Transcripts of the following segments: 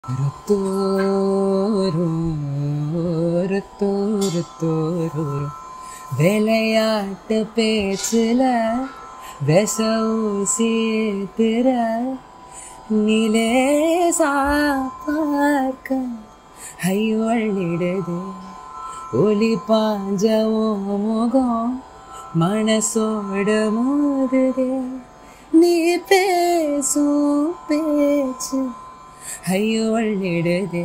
விளையாட்டு பேச்சுல விச ஊசித்துற நிலேசா பார்க்க ஐயொழிடுது ஒளி பாஞ்ச ஓ முகம் மனசோட மோதுதே நீ பேசும் பேச்சு ஐயோ அள்ளிடுதே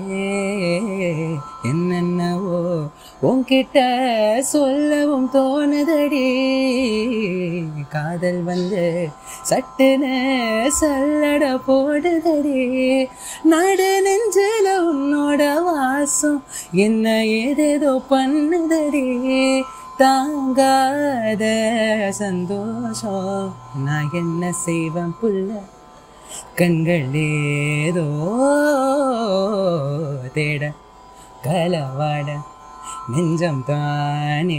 என்னென்னவோ உன்கிட்ட சொல்லவும் தோணுதடி காதல் வந்து சட்டுன்னு சல்லட போடுதடி நடு நெஞ்சில உன்னோட வாசம் என்ன ஏதேதோ பண்ணுதடி தாங்காத சந்தோஷம் நான் என்ன செய்வேன் புள்ள கண்கள் ஏதோ தேட கலவாட நெஞ்சம் தானே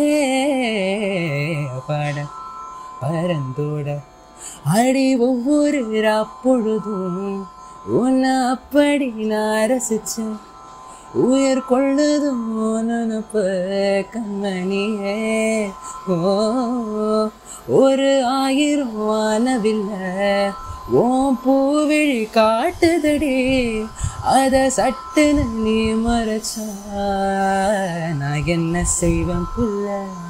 பாட பரந்தோட அடி ஒவ்வொரு அப்பொழுதும் உன்னை அப்படி நான் ரசிச்சேன் உயிர் கொள்ளதும் நினப்பு கண்மணியே ஓ ஒரு ஆயிரம் வானவில்லை ஓம் பூவிழி காட்டுதடி அத சட்டுன்னு நீ மறைச்சா நான் என்ன செய்வேன் புள்ள